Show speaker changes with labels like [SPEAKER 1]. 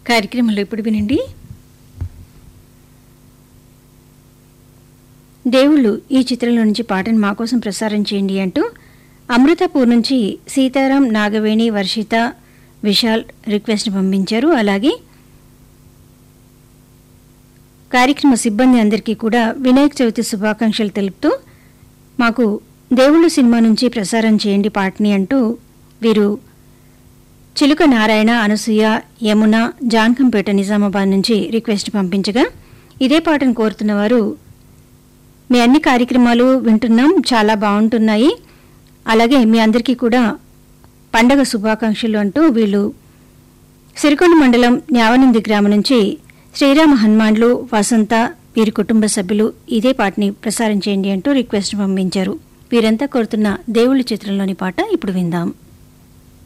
[SPEAKER 1] కార్యక్రమంలో ఇప్పుడు వినండి దేవుళ్ళు ఈ చిత్రంలో నుంచి పాటను మా కోసం ప్రసారం చేయండి అంటూ అమృతపూర్ నుంచి సీతారాం నాగవేణి వర్షిత విశాల్ రిక్వెస్ట్ పంపించారు అలాగే కార్యక్రమ సిబ్బంది అందరికీ కూడా వినాయక చవితి శుభాకాంక్షలు తెలుపుతూ మాకు దేవుళ్ళు సినిమా నుంచి ప్రసారం చేయండి పాటని అంటూ వీరు చిలుక నారాయణ అనసూయ యమున జాన్కంపేట నిజామాబాద్ నుంచి రిక్వెస్ట్ పంపించగా ఇదే పాటను కోరుతున్న వారు మీ అన్ని కార్యక్రమాలు వింటున్నాం చాలా బాగుంటున్నాయి అలాగే మీ అందరికీ కూడా పండగ శుభాకాంక్షలు అంటూ వీళ్ళు సిరికొండ మండలం న్యావనంది గ్రామం నుంచి శ్రీరామ హనుమాన్లు వసంత వీరి కుటుంబ సభ్యులు ఇదే పాటని ప్రసారం చేయండి అంటూ రిక్వెస్ట్ పంపించారు వీరంతా కోరుతున్న దేవుళ్ళ చిత్రంలోని పాట ఇప్పుడు విందాం